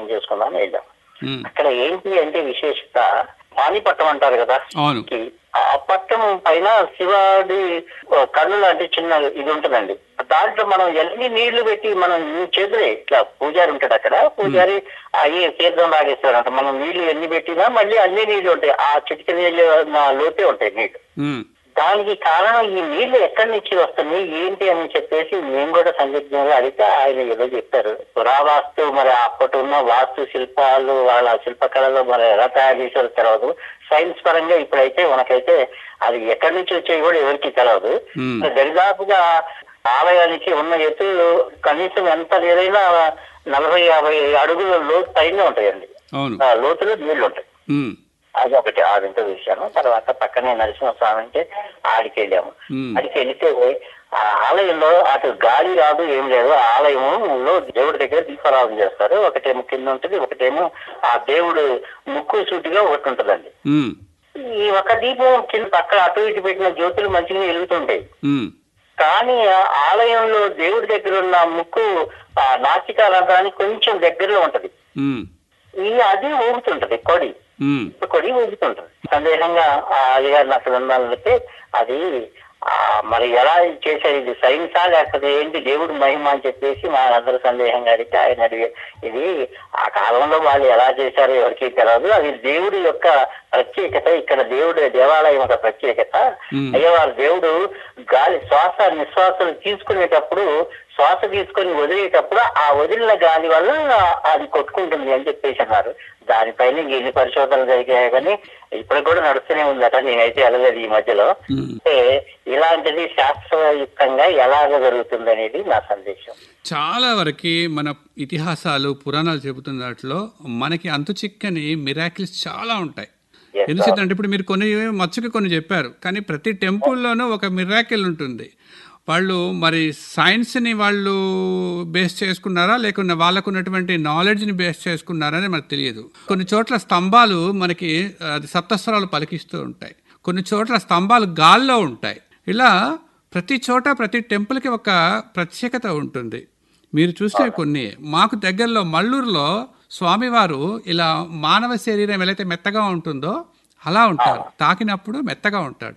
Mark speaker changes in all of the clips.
Speaker 1: దర్శనం చేసుకుందాం వెళ్ళాం
Speaker 2: ఉమ్,
Speaker 1: అక్కడ ఏంటి అంటే విశేషత పానిపట్టం అంటారు కదా
Speaker 2: అవును
Speaker 1: కి ఆ పట్టం పైన శివాడి కన్ను లాంటి చిన్న ఇది ఉంటుందండి దాంట్లో మనం ఎన్ని నీళ్లు పెట్టి మనం చేతులే ఇట్లా పూజారి ఉంటాడు అక్కడ పూజారి అయ్యి తీర్థం లాగేస్తారంట మనం నీళ్లు ఎన్ని పెట్టినా మళ్ళీ అన్ని నీళ్లు ఉంటాయి ఆ చిటిక నీళ్ళు నా లోపే ఉంటాయి నీళ్లు
Speaker 2: ఉమ్,
Speaker 1: దానికి కారణం ఈ నీళ్లు ఎక్కడి నుంచి వస్తున్నాయి ఏంటి అని చెప్పేసి మేము కూడా సందిగ్ధంగా అడిగితే ఆయన ఏదో చెప్పారు పురావాస్తు మరి అప్పటి ఉన్న వాస్తు శిల్పాలు వాళ్ళ శిల్పకళలో మరి ఎలా తయారు చేశారో తెలియదు సైన్స్ పరంగా ఇప్పుడైతే మనకైతే అది ఎక్కడి నుంచి వచ్చాయి కూడా ఎవరికి తెలియదు
Speaker 2: ఉమ్,
Speaker 1: దరిదాపుగా ఆలయానికి ఉన్న ఎత్తు కనీసం ఎంత లేదైనా నలభై యాభై అడుగుల లోతు పైన ఉంటాయండి
Speaker 2: అవును
Speaker 1: ఆ లోతులో నీళ్లు ఉంటాయి
Speaker 2: ఉమ్,
Speaker 1: అది ఒకటి ఆ వింత చూశాను తర్వాత పక్కనే నరసింహస్వామి అంటే ఆడికి వెళ్ళాము
Speaker 2: ఉమ్,
Speaker 1: ఆడికి వెళితే ఆ ఆలయంలో అటు గాలి రాదు ఏం లేదు ఆ ఆలయంలో దేవుడి దగ్గర దీపారాధన చేస్తారు ఒకటేమో కింద ఉంటుంది ఒకటేమో ఆ దేవుడు ముక్కు సూటిగా ఒకటి ఉంటుందండి
Speaker 2: ఉమ్,
Speaker 1: ఈ ఒక దీపం కింద పక్కన అటు ఇటు పెట్టిన జ్యోతులు మంచిగా వెలుగుతుంటాయి
Speaker 2: ఉమ్,
Speaker 1: కానీ ఆ ఆలయంలో దేవుడి దగ్గర ఉన్న ముక్కు ఆ నాసికాలంతానికి కొంచెం దగ్గరలో ఉంటది
Speaker 2: ఉమ్,
Speaker 1: ఈ అది ఊగుతుంటది కొడి
Speaker 2: ఉమ్,
Speaker 1: కొడి ఊగుతుంటది సందేహంగా ఆ అయ్యగారిని అక్కడ ఉండాలంటే అది ఆ మరి ఎలా చేశారు ఇది సైన్సా లేకపోతే ఏంటి దేవుడు మహిమ అని చెప్పేసి మా అందరూ సందేహంగా అడిగితే ఆయన అడిగే ఇది ఆ కాలంలో వాళ్ళు ఎలా చేశారో ఎవరికి తెలియదు అది దేవుడి యొక్క ప్రత్యేకత ఇక్కడ దేవుడి దేవాలయం యొక్క ప్రత్యేకత
Speaker 2: Hmm.
Speaker 1: అయ్యవారు దేవుడు గాలి శ్వాస నిశ్వాసాలు తీసుకునేటప్పుడు శ్వాస తీసుకొని వదిలేటప్పుడు ఆ వదిలిన గాలి వల్ల అది కొట్టుకుంటుంది అని చెప్పేసి అన్నారు దానిపైన ఎన్ని పరిశోధనలు జరిగాయి కానీ ఇప్పటికి కూడా నడుస్తూనే ఉందట నేనైతే వెళ్ళలేదు ఈ మధ్యలో
Speaker 2: ఉమ్.
Speaker 1: అంటే ఇలాంటిది శాస్త్రయుక్తంగా ఎలాగ జరుగుతుంది అనేది నా సందేశం
Speaker 2: చాలా వరకు మన ఇతిహాసాలు పురాణాలు చెబుతున్న దాంట్లో మనకి అంతు చిక్కని మిరాకిల్స్ చాలా ఉంటాయి
Speaker 1: Yes,
Speaker 2: ఎందుకంటే ఇప్పుడు మీరు కొన్ని మచ్చుకి కొన్ని చెప్పారు కానీ ప్రతి టెంపుల్లోనూ ఒక మిరాకిల్ ఉంటుంది వాళ్ళు మరి సైన్స్ని వాళ్ళు బేస్ చేసుకున్నారా లేకుండా వాళ్ళకు ఉన్నటువంటి నాలెడ్జ్ని బేస్ చేసుకున్నారా అని మనకు తెలియదు కొన్ని చోట్ల స్తంభాలు మనకి అది సప్తస్వరాలు పలికిస్తూ ఉంటాయి కొన్ని చోట్ల స్తంభాలు గాల్లో ఉంటాయి ఇలా ప్రతి చోట ప్రతి టెంపుల్కి ఒక ప్రత్యేకత ఉంటుంది మీరు చూస్తే కొన్ని మాకు దగ్గరలో మల్లూరులో స్వామివారు ఇలా మానవ శరీరం ఎలాగైతే మెత్తగా ఉంటుందో అలా ఉంటారు తాకినప్పుడు మెత్తగా ఉంటాడు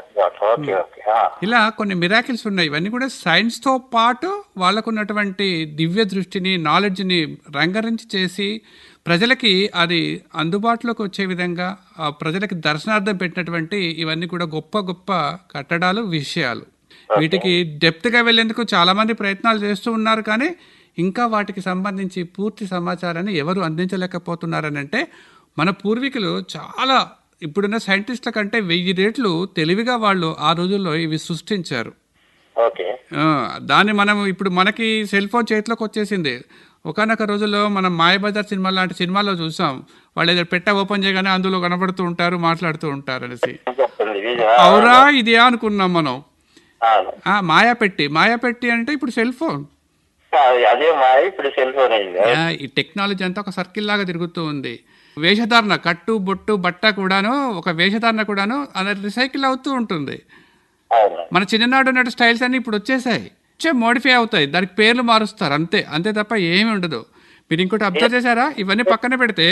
Speaker 1: ఓకే ఓకే ఆ.
Speaker 2: ఇలా కొన్ని మిరాకిల్స్ ఉన్నాయి ఇవన్నీ కూడా సైన్స్తో పాటు వాళ్ళకున్నటువంటి దివ్య దృష్టిని నాలెడ్జ్ని రంగరించి చేసి ప్రజలకి అది అందుబాటులోకి వచ్చే విధంగా ఆ ప్రజలకి దర్శనార్థం పెట్టినటువంటి ఇవన్నీ కూడా గొప్ప గొప్ప కట్టడాలు విషయాలు వీటికి డెప్త్గా వెళ్లేందుకు చాలా మంది ప్రయత్నాలు చేస్తూ ఉన్నారు కానీ ఇంకా వాటికి సంబంధించి పూర్తి సమాచారాన్ని ఎవరు అందించలేకపోతున్నారని అంటే మన పూర్వీకులు చాలా ఇప్పుడున్న సైంటిస్టుల కంటే వెయ్యి రేట్లు తెలివిగా వాళ్ళు ఆ రోజుల్లో ఇవి సృష్టించారు
Speaker 1: ఓకే
Speaker 2: ఆ, దాన్ని మనం ఇప్పుడు మనకి సెల్ ఫోన్ చేతిలోకి వచ్చేసింది ఒకనొక రోజుల్లో మనం మాయబజార్ సినిమా లాంటి సినిమాలో చూసాం వాళ్ళు ఏదో పెట్ట ఓపెన్ చేయగానే అందులో కనబడుతూ ఉంటారు మాట్లాడుతూ ఉంటారు అనేసి
Speaker 1: చెప్తుంది ఇది, ఆ,
Speaker 2: అవురా ఇదే అనుకున్నాం మనం
Speaker 1: అవును.
Speaker 2: ఆ మాయా పెట్టి మాయా పెట్టి అంటే ఇప్పుడు సెల్ ఫోన్
Speaker 1: ఆ, అదే మా ఇప్పుడు సెల్ ఫోన్ అయింది
Speaker 2: ఆ, ఈ టెక్నాలజీ అంతా ఒక సర్కిల్ లాగా తిరుగుతూ ఉంది వేషధారణ కట్టు బొట్టు బట్ట కూడాను ఒక వేషధారణ కూడాను అది రిసైకిల్ అవుతూ ఉంటుంది
Speaker 1: అవును
Speaker 2: మన చిన్ననాడు ఉన్న స్టైల్స్ అన్ని ఇప్పుడు వచ్చేసాయి వచ్చే మోడిఫై అవుతాయి దానికి పేర్లు మారుస్తారు అంతే అంతే తప్ప ఏమీ ఉండదు మీరు ఇంకోటి అబ్జర్వ్ చేశారా ఇవన్నీ పక్కన పెడితే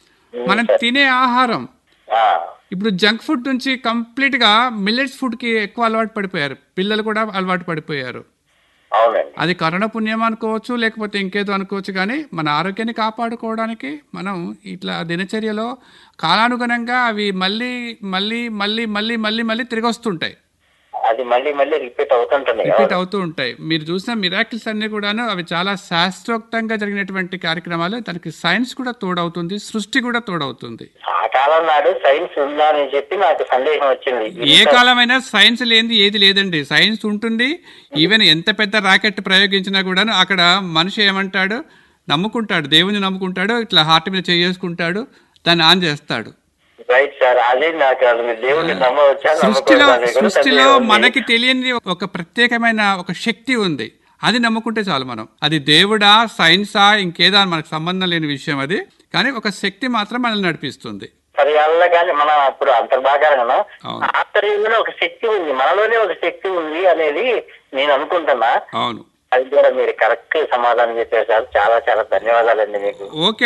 Speaker 2: మనం తినే ఆహారం
Speaker 1: ఆ,
Speaker 2: ఇప్పుడు జంక్ ఫుడ్ నుంచి కంప్లీట్గా మిల్లెట్స్ ఫుడ్కి ఎక్కువ అలవాటు పడిపోయారు పిల్లలు కూడా అలవాటు పడిపోయారు
Speaker 1: అవునండి
Speaker 2: అది కరుణ పుణ్యం అనుకోవచ్చు లేకపోతే ఇంకేదో అనుకోవచ్చు కానీ మన ఆరోగ్యాన్ని కాపాడుకోవడానికి మనం ఇట్లా దినచర్యలో కాలానుగుణంగా అవి మళ్ళీ మళ్ళీ మళ్ళీ మళ్ళీ మళ్ళీ మళ్ళీ తిరిగి వస్తుంటాయి
Speaker 1: అది మళ్ళీ మళ్ళీ రిపీట్ అవుతుంటున్నాయి
Speaker 2: రిపీట్ అవుతూ ఉంటాయి మీరు చూసిన మిరాకిల్స్ అన్ని కూడాను అవి చాలా శాస్త్రోక్తంగా జరిగినటువంటి కార్యక్రమాలు దానికి సైన్స్ కూడా తోడవుతుంది సృష్టి కూడా తోడవుతుంది
Speaker 1: ఆ కాలం నాడు సైన్స్ ఉందా అని చెప్పి నాకు సందేహం వచ్చింది
Speaker 2: ఏ కాలమైనా సైన్స్ లేనిది ఏది లేదండి సైన్స్ ఉంటుంది ఈవెన్ ఎంత పెద్ద రాకెట్ ప్రయోగించినా కూడాను అక్కడ మనిషి ఏమంటాడు నమ్ముకుంటాడు దేవుని నమ్ముకుంటాడు ఇట్లా హార్ట్ మీద చేసుకుంటాడు దాన్ని ఆన్ చేస్తాడు
Speaker 1: రైట్ సార్ అదే నాకు అసలు దేవుడిని నమ్మవచ్చా
Speaker 2: సృష్టిలో
Speaker 1: నమ్మకూడదా అనేది కూడా
Speaker 2: సృష్టిలో
Speaker 1: సందేహం ఉంది.
Speaker 2: మనకి తెలియని ఒక ప్రత్యేకమైన ఒక శక్తి ఉంది అది నమ్ముకుంటే చాలు మనం అది దేవుడా సైన్సా ఇంకేదా అని మనకు సంబంధం లేని విషయం అది కానీ ఒక శక్తి మాత్రం మనల్ని నడిపిస్తుంది
Speaker 1: సరే వల్ల కానీ మనం అప్పుడు అంతర్భాగాలను
Speaker 2: అవును.
Speaker 1: ఆంతర్యంలో ఒక శక్తి ఉంది మనలోనే ఒక శక్తి ఉంది అనేది నేను అనుకుంటున్నా
Speaker 2: అవును
Speaker 1: అది కూడా మీరు కరెక్ట్ సమాధానం చెప్పారు సార్ చాలా చాలా ధన్యవాదాలండి మీకు
Speaker 2: ఓకే